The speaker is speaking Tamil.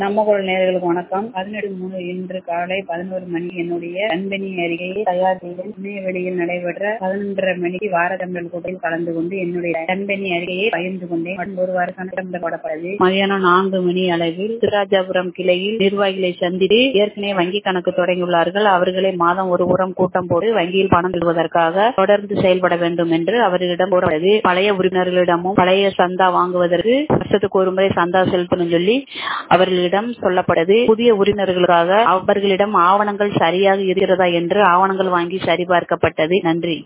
நம்ம குரல் நேயர்களுக்கு வணக்கம் பதினெட்டு மூணு இன்று காலை பதினோரு மணிக்கு என்னுடைய கண்பணி அறிக்கையை தயார் செய்தேன் இணையவெளியில் நடைபெற்ற பதினொன்றரை மணிக்கு வாரத்தமிழ் கூட்டத்தில் கலந்து கொண்டு என்னுடைய கண்பணி அறிக்கையை பகிர்ந்து கொண்டேன் மற்றும் ஒரு வார கணக்கிடம் போடப்பட்டது மதியானம் நான்கு மணி அளவில் திருராஜாபுரம் கிளையில் நிர்வாகிகளை சந்தித்து ஏற்கனவே வங்கி கணக்கு தொடங்கியுள்ளார்கள் அவர்களை மாதம் ஒரு புறம் கூட்டம் போட்டு வங்கியில் பணம் பெறுவதற்காக தொடர்ந்து செயல்பட வேண்டும் என்று அவர்களிடம் கூறப்பட்டது பழைய உறுப்பினர்களிடமும் பழைய சந்தா வாங்குவதற்கு வருஷத்துக்கு ஒரு முறை சந்தா செலுத்தணும் சொல்லி அவர்களிடம் சொல்லப்பட்டது புதிய உறுப்பினர்களுக்காக அவர்களிடம் ஆவணங்கள் சரியாக இருக்கிறதா என்று ஆவணங்கள் வாங்கி சரிபார்க்கப்பட்டது நன்றி